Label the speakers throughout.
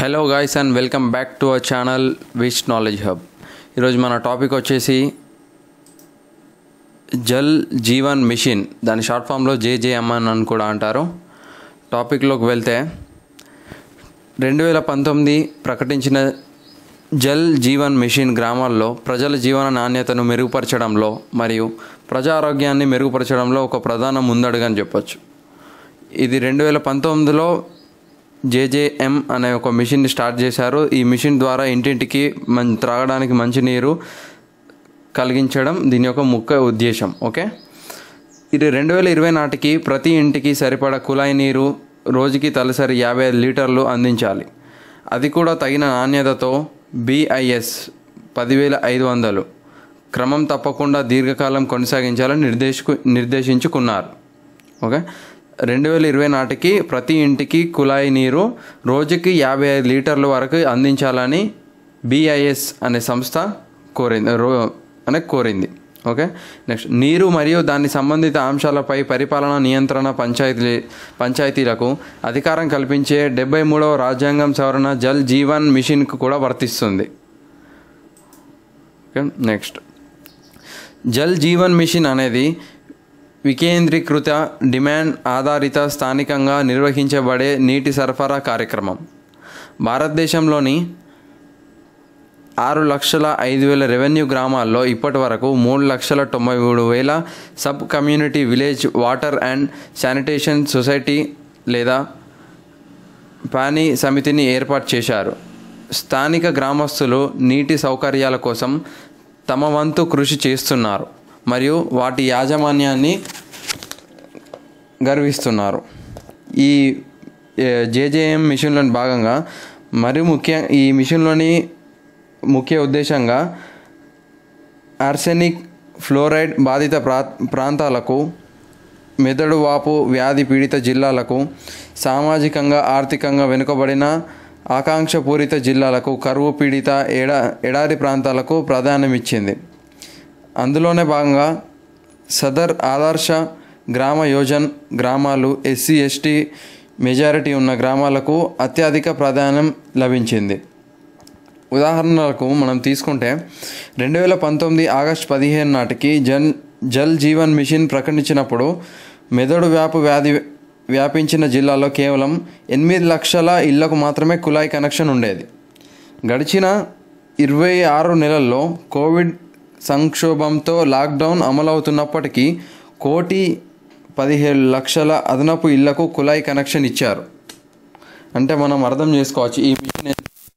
Speaker 1: hello guys and welcome back to our channel which knowledge hub ఈరోజు మన topic వచ్చేసి Jal Jeevan mission దాని short ఫామ్లో జేజేఎంఎన్ అని కూడా అంటారు టాపిక్లోకి వెళ్తే రెండు వేల పంతొమ్మిది ప్రకటించిన జల్ జీవన్ మిషన్ గ్రామాల్లో ప్రజల జీవన నాణ్యతను మెరుగుపరచడంలో మరియు ప్రజా ఆరోగ్యాన్ని మెరుగుపరచడంలో ఒక ప్రధాన ముందడుగు అని చెప్పొచ్చు ఇది రెండు వేల పంతొమ్మిదిలో జేజేఎం అనే ఒక మిషన్ని స్టార్ట్ చేశారు ఈ మిషన్ ద్వారా ఇంటింటికి మం త్రాగడానికి మంచినీరు కలిగించడం దీని యొక్క ముఖ్య ఉద్దేశం ఓకే ఇది రెండు వేల ఇరవై నాటికి ప్రతి ఇంటికి సరిపడా కుళాయి నీరు రోజుకి తలసరి యాభై ఐదు లీటర్లు అందించాలి అది కూడా తగిన నాణ్యతతో బిఐఎస్ పదివేల ఐదు వందలు క్రమం తప్పకుండా దీర్ఘకాలం కొనసాగించాలని నిర్దేశకు నిర్దేశించుకున్నారు ఓకే రెండు వేల ఇరవై నాటికి ప్రతి ఇంటికి కుళాయి నీరు రోజుకి యాభై ఐదు లీటర్ల వరకు అందించాలని బిఐఎస్ అనే సంస్థ కోరింది రో అనే కోరింది ఓకే నెక్స్ట్ నీరు మరియు దాని సంబంధిత అంశాలపై పరిపాలన నియంత్రణ పంచాయతీ పంచాయతీలకు అధికారం కల్పించే డెబ్బై మూడవ రాజ్యాంగం సవరణ జల్ జీవన్ మిషన్కు కూడా వర్తిస్తుంది okay next Jal Jeevan mission అనేది వికేంద్రీకృత డిమాండ్ ఆధారిత స్థానికంగా నిర్వహించబడే నీటి సరఫరా కార్యక్రమం భారతదేశంలోని ఆరు లక్షల ఐదు వేల రెవెన్యూ గ్రామాల్లో ఇప్పటి వరకు మూడు లక్షల తొంభై మూడు వేల sub community village water and sanitation society లేదా పానీ సమితిని ఏర్పాటు చేశారు స్థానిక గ్రామస్తులు నీటి సౌకర్యాల కోసం తమ వంతు కృషి చేస్తున్నారు మరియు వాటి యాజమాన్యాన్ని గర్విస్తున్నారు ఈ జేజేఎం మిషన్లోని భాగంగా మరి ముఖ్య ఈ మిషన్లోని ముఖ్య ఉద్దేశంగా ఆర్సెనిక్ ఫ్లోరైడ్ బాధిత ప్రా ప్రాంతాలకు మెదడు వాపు వ్యాధి పీడిత జిల్లాలకు సామాజికంగా ఆర్థికంగా వెనుకబడిన ఆకాంక్షపూరిత జిల్లాలకు కరువు పీడిత ఎడా ఎడారి ప్రాంతాలకు ప్రాధాన్యమిచ్చింది అందులోనే భాగంగా సదర్ ఆదర్శ గ్రామ యోజన్ గ్రామాలు ఎస్సీ ఎస్టీ మెజారిటీ ఉన్న గ్రామాలకు అత్యధిక ప్రాధాన్యం లభించింది ఉదాహరణలకు మనం తీసుకుంటే రెండు వేల పంతొమ్మిది ఆగస్టు పదిహేను నాటికి జన్ జల్ జీవన్ మిషన్ ప్రకటించినప్పుడు మెదడు వ్యాపు వ్యాధి వ్యాపించిన జిల్లాలో కేవలం ఎనిమిది లక్షల ఇళ్లకు మాత్రమే కుళాయి కనెక్షన్ ఉండేది గడిచిన ఇరవై ఆరు నెలల్లో కోవిడ్ సంక్షోభంతో లాక్డౌన్ అమలవుతున్నప్పటికీ కోటి పదిహేడు లక్షల అదనపు ఇళ్లకు కుళాయి కనెక్షన్ ఇచ్చారు అంటే మనం అర్థం చేసుకోవచ్చు ఈ మిషన్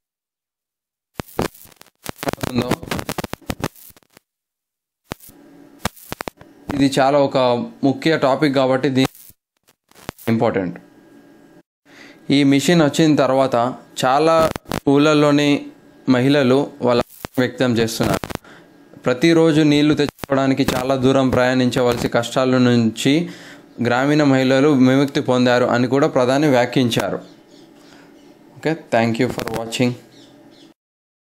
Speaker 1: ఉందో ఇది చాలా ఒక ముఖ్య టాపిక్ కాబట్టి దీని ఇంపార్టెంట్ ఈ మిషన్ వచ్చిన తర్వాత చాలా ఊళ్ళల్లోని మహిళలు వాళ్ళ వ్యక్తం చేస్తున్నారు ప్రతిరోజు నీళ్లు తెచ్చుకోవడానికి చాలా దూరం ప్రయాణించవలసి కష్టాల నుంచి గ్రామీణ మహిళలు విముక్తి పొందారు అని కూడా ప్రధాని వ్యాఖ్యించారు okay thank you for watching